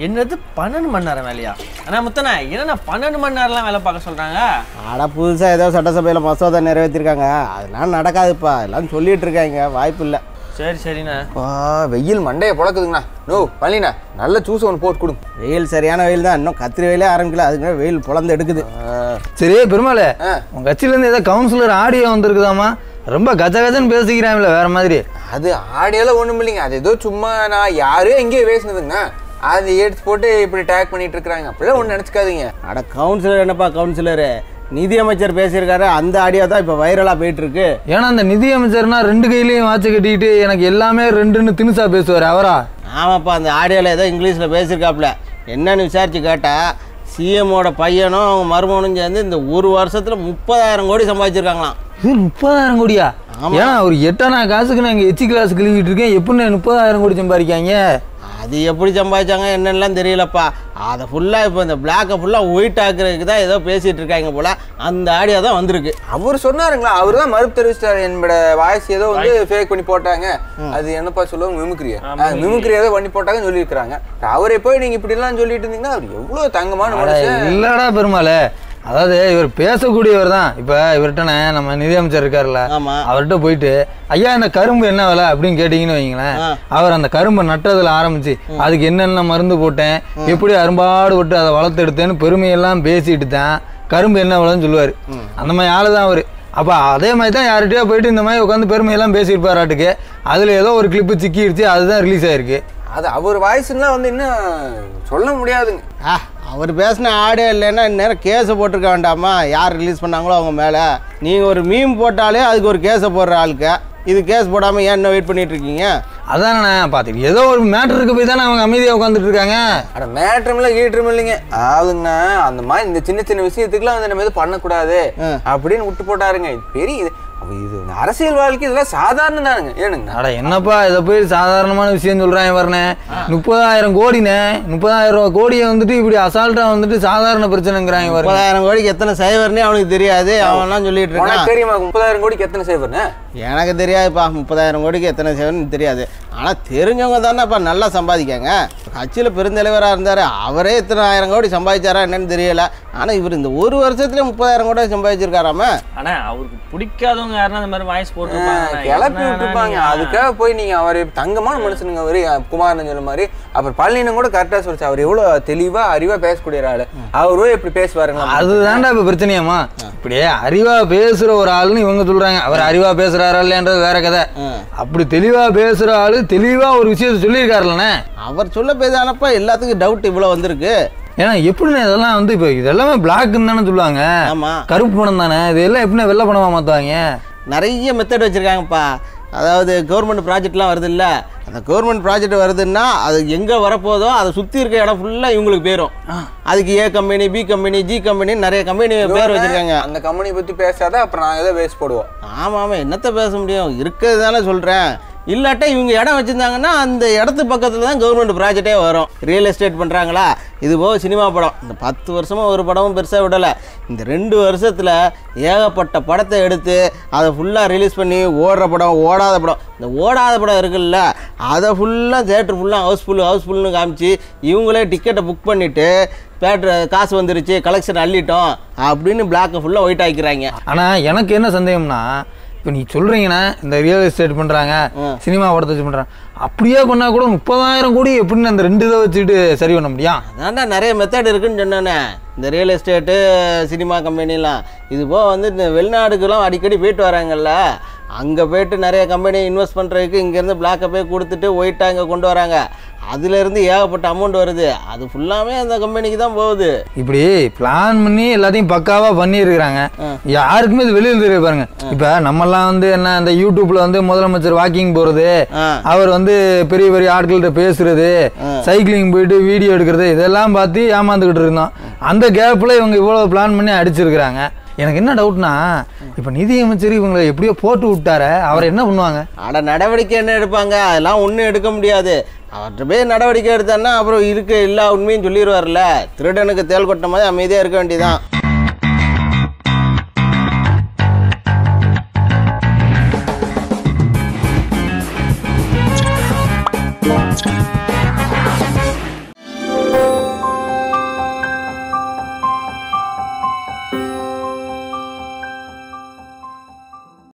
என்னது பன்னெண்டு மணி நேரம் வேலையா அண்ணா முத்தண்ணா என்னண்ணா பன்னெண்டு மணி நேரம்லாம் வேலை பார்க்க சொல்கிறாங்க ஆடா புதுசாக ஏதோ சட்டசபையில் மசோதா நிறைவேற்றிருக்காங்க அதெல்லாம் நடக்காதுப்பா எல்லாம் சொல்லிட்டு இருக்காங்க வாய்ப்பு இல்லை சரி சரிண்ணா ஆ வெயில் மண்டையை புழக்குதுங்கண்ணா நோ பழனிண்ணா நல்ல ஜூஸ் ஒன்று போட்டு கொடுங்க வெயில் சரியான வெயில் தான் இன்னும் கத்திரி வெயிலே ஆரம்பிக்கல அதுக்கு வெயில் புலந்து எடுக்குது சரி பெருமாளே உங்க கட்சியிலேருந்து ஏதோ கவுன்சிலர் ஆடியோ வந்திருக்குதாமா ரொம்ப கஜ கஜன்னு பேசிக்கிறாங்களே வேற மாதிரி அது ஆடியோலாம் ஒன்றும் இல்லைங்க அது ஏதோ சும்மா நான் யாரையோ எங்கேயோ பேசினதுங்கண்ணா அது எடுத்து போட்டு இப்படி டேக் பண்ணிட்டு இருக்கிறாங்க அப்படிலாம் ஒன்றும் நினச்சிக்காதீங்க அட கவுன்சிலர் என்னப்பா கவுன்சிலரு நிதியமைச்சர் பேசியிருக்காரு அந்த ஆடியோ தான் இப்போ வைரலாக போயிட்டு இருக்கு ஏன்னா அந்த நிதி அமைச்சர்னா ரெண்டு கையிலையும் வாட்சை கட்டிக்கிட்டு எனக்கு எல்லாமே ரெண்டுன்னு தினுசா பேசுவார் அவரா ஆமாப்பா அந்த ஆடியோவில் ஏதோ இங்கிலீஷில் பேசியிருக்காப்புல என்னன்னு விசாரிச்சு கேட்டால் சிஎம்மோட பையனும் அவங்க மருமகனும் சேர்ந்து இந்த ஒரு வருஷத்தில் முப்பதாயிரம் கோடி சம்பாதிச்சிருக்காங்களாம் இது முப்பதாயிரம் கோடியா ஏன்னா ஒரு எட்டானா காசுக்கு நான் இங்கே எச்சி கிளாஸ் கழுவிட்டு இருக்கேன் எப்படி முப்பதாயிரம் கோடி சம்பாதிக்காங்க அது எப்படி சம்பாதிச்சாங்க என்னென்னலாம் தெரியலப்பா அதை ஃபுல்லாக இப்போ இந்த பிளாக்கை ஃபுல்லாக ஒயிட் ஆக்குறதுக்கு தான் ஏதோ பேசிகிட்டு இருக்காங்க போல் அந்த ஆடியோ தான் வந்திருக்கு அவர் சொன்னாருங்களா அவர் தான் மறுப்பு தெரிவிச்சிட்டாரு என்னோட வாய்ஸ் ஏதோ வந்து ஃபேக் பண்ணி போட்டாங்க அது என்னப்பா சொல்லுவாங்க மிமிக்ரியா மிமிக்ரி ஏதோ பண்ணி போட்டாங்கன்னு சொல்லியிருக்கிறாங்க அவரை போய் நீங்க இப்படி எல்லாம் சொல்லிட்டு இருந்தீங்கன்னா அவர் எவ்வளவு தங்கமான அட, மனுஷன் இல்லடா பெருமாளே அதாவது இவர் பேசக்கூடியவர் தான் இப்போ இவர்கிட்ட நம்ம நிதியமைச்சர் இருக்கார்ல ஆமா. அவர்கிட்ட போயிட்டு ஐயா இந்த கரும்பு என்ன விலை அப்படின்னு கேட்டிங்கன்னு வைங்களேன் ஆ. அவர் அந்த கரும்பை நட்டதுல ஆரம்பிச்சு அதுக்கு என்னென்ன மருந்து போட்டேன் எப்படி அரும்பாடு விட்டு அதை வளர்த்தெடுத்தேன்னு பெருமையெல்லாம் பேசிட்டு தான் கரும்பு என்ன விலைன்னு சொல்லுவார் அந்த மாதிரி ஆளு தான் அவர் அப்போ அதே மாதிரி தான் யார்கிட்டயோ போயிட்டு இந்த மாதிரி உட்காந்து பெருமையெல்லாம் பேசியிருப்பாராட்டுக்கு அதில் ஏதோ ஒரு கிளிப்பு சிக்கிடுச்சு அதுதான் ரிலீஸ் ஆயிருக்கு அது அவர் வாய்ஸ்லாம் வந்து இன்னும் சொல்ல முடியாதுங்க ஆ அவர் பேசின ஆடியோ இல்லைன்னா இந்நேரம் கேஸை போட்டிருக்க வேண்டாமா யார் ரிலீஸ் பண்ணாங்களோ அவங்க மேலே நீங்கள் ஒரு மீம் போட்டாலே அதுக்கு ஒரு கேஸை போடுற ஆளுக்கு இது கேஸ் போடாமல் ஏன் இன்னும் வெயிட் பண்ணிட்டு இருக்கீங்க அதானே பார்த்துட்டு ஏதோ ஒரு மேட்டருக்கு போய் தானே அவங்க அமைதியாக உட்காந்துட்டு இருக்காங்க அட மேட்ரும் இல்லை கீட்ரும் இல்லைங்க அதாவதுங்கண்ணா அந்த மாதிரி இந்த சின்ன சின்ன விஷயத்துக்குலாம் வந்து நம்ம எதுவும் பண்ணக்கூடாது அப்படின்னு விட்டு போட்டாருங்க இது பெரிய இது அப்ப இது அரசியல் வாழ்க்கை இதெல்லாம் சாதாரணம் தானுங்க ஏனுங்கண்ணா அட என்னப்பா இதை போய் சாதாரணமான விஷயம் சொல்றாங்க வரனே முப்பதாயிரம் கோடினே முப்பதாயிரம் ரூபா கோடியை வந்துட்டு இப்படி அசால்ட்டா வந்துட்டு சாதாரண பிரச்சனைங்கிறாங்க வரேன் முப்பதாயிரம் கோடிக்கு எத்தனை சைவர்னே அவனுக்கு தெரியாது அவன்லாம் சொல்லிட்டு உனக்கு இருக்கான் தெரியுமா முப்பதாயிரம் கோடிக்கு எத்தனை சேவர்னு எனக்கு தெரியாதுப்பா முப்பதாயிரம் கோடிக்கு எத்தனை சேவர்னு தெரியாது ஆனால் தெரிஞ்சவங்க தானேப்பா நல்லா சம்பாதிக்காங்க கட்சியில் பெருந்தலைவராக இருந்தார் அவரே இத்தனை ஆயிரம் கோடி சம்பாதிச்சாரா என்னன்னு தெரியல ஆனால் இவர் இந்த ஒரு வருஷத்துல முப்பதாயிரம் கோடி சம்பாதிச்சிருக்காராம அண்ணா அவருக்கு பிடிக்காதவங்க யாருன்னா அந்த மாதிரி வாய்ஸ் போட்டுருப்பாங்க கிளப்பி விட்டுருப்பாங்க அதுக்காக போய் நீங்க அவர் தங்கமான மனுஷனுங்க அவரு குமாரன் சொன்ன மாதிரி அப்புறம் பழனினும் கூட கரெக்டா சொல்லிச்சு அவர் எவ்வளவு தெளிவா அறிவா பேசக்கூடிய ஆளு அவரும் இப்படி பேசுவாருங்களா அதுதான்டா இப்ப பிரச்சனையாமா இப்படியே அறிவா பேசுற ஒரு ஆளுன்னு இவங்க சொல்றாங்க அவர் அறிவா பேசுறாரா இல்லையான்றது வேற கதை அப்படி தெளிவா பேசுற ஆளு தெளிவா ஒரு விஷயத்த சொல்லியிருக்காருல்லண்ணே அவர் சொல்ல பேசானப்பா எல்லாத்துக்கும் டவுட் இவ்வளோ வந்திருக்கு ஏன்னா எப்படிண்ணே இதெல்லாம் வந்து இப்போ இதெல்லாமே பிளாக்னு தானே சொல்லுவாங்க ஆமா. கருப்பு பணம் தானே இது எல்லாம் எப்படிண்ணே வெள்ளை பணமா மாத்துவாங்க நிறைய மெத்தட் வச்சுருக்காங்கப்பா அதாவது கவர்மெண்ட் ப்ராஜெக்ட்லாம் வருது இல்லை அந்த கவர்மெண்ட் ப்ராஜெக்ட் வருதுன்னா அது எங்கே வரப்போதோ அதை சுற்றி இருக்க இடம் ஃபுல்லாக இவங்களுக்கு போயிடும் அதுக்கு A company B company G company நிறைய கம்பெனி பேர் வச்சுருக்காங்க அந்த கம்பெனி பத்தி பேசாத அப்புறம் நாங்க ஏதோ வேஸ்ட் போடுவோம் ஆமாம் ஆமாம் என்னத்த பேச முடியும் இருக்கிறது தானே சொல்கிறேன் இல்லாட்டா இவங்க இடம் வச்சுருந்தாங்கன்னா அந்த இடத்து பக்கத்தில் தான் கவர்மெண்ட் ப்ராஜெக்டே வரும் ரியல் எஸ்டேட் பண்ணுறாங்களா இது போக சினிமா படம் இந்த பத்து வருஷமாக ஒரு படமும் பெருசாக விடலை இந்த ரெண்டு வருஷத்தில் ஏகப்பட்ட படத்தை எடுத்து அதை ஃபுல்லாக ரிலீஸ் பண்ணி ஓடுற படம் ஓடாத படம் இந்த ஓடாத படம் இருக்குல்ல அதை ஃபுல்லாக தேட்டர் ஃபுல்லாக ஹவுஸ்ஃபுல் ஹவுஸ்ஃபுல்னு காமிச்சு இவங்களே டிக்கெட்டை புக் பண்ணிவிட்டு தேட்டர் காசு வந்துருச்சு கலெக்ஷன் அள்ளிட்டோம் அப்படின்னு பிளாக்கை ஃபுல்லாக ஒயிட் ஆக்கிக்கிறாங்க ஆனா எனக்கு என்ன சந்தேகம்னா இப்போ நீ சொல்றீங்கன்னா இந்த ரியல் எஸ்டேட் பண்றாங்க சினிமா படத்தை வச்சு பண்றாங்க அப்படியே பண்ணா கூட முப்பதாயிரம் கோடி எப்படின்னு அந்த ரெண்டு இதை வச்சுட்டு சரி பண்ண முடியும் அதான்டா நிறைய மெத்தட் இருக்குன்னு சொன்னேனே இந்த ரியல் எஸ்டேட்டு சினிமா கம்பெனிலாம் இது போக வந்து இந்த வெளிநாடுக்கெல்லாம் அடிக்கடி போயிட்டு வராங்கல்ல அங்கே போயிட்டு நிறைய கம்பெனி இன்வெஸ்ட் பண்ணுறதுக்கு இங்கேருந்து பிளாக்கை போய் கொடுத்துட்டு ஒயிட்டாக இங்கே கொண்டு வராங்க அதுலேருந்து ஏகப்பட்ட அமௌண்ட் வருது அது ஃபுல்லாமே அந்த கம்பெனிக்கு தான் போகுது இப்படி பிளான் பண்ணி எல்லாத்தையும் பக்காவா பண்ணியிருக்கிறாங்க யாருக்குமே இது வெளியில் தெரிய பாருங்க இப்ப நம்மெல்லாம் வந்து என்ன இந்த யூடியூப்ல வந்து முதலமைச்சர் வாக்கிங் போறது ஆ. அவர் வந்து பெரிய பெரிய ஆட்கள்கிட்ட பேசுறது சைக்கிளிங் போயிட்டு வீடியோ எடுக்கிறது இதெல்லாம் பார்த்து ஏமாந்துக்கிட்டு இருந்தோம் அந்த கேப்ல இவங்க இவ்வளவு பிளான் பண்ணி அடிச்சிருக்கிறாங்க எனக்கு என்ன டவுட்னா இப்ப நிதியமைச்சர் இவங்களை எப்படியோ போட்டு விட்டார அவர் என்ன பண்ணுவாங்க அட நடவடிக்கை என்ன எடுப்பாங்க அதெல்லாம் ஒன்றும் எடுக்க முடியாது அவர்கிட்ட போய் நடவடிக்கை எடுத்தான்னா அப்புறம் இருக்க எல்லா உண்மையும் சொல்லிடுவார்ல திருடனுக்கு தேல் கொட்ட மாதிரி அமைதியாக இருக்க வேண்டியதான்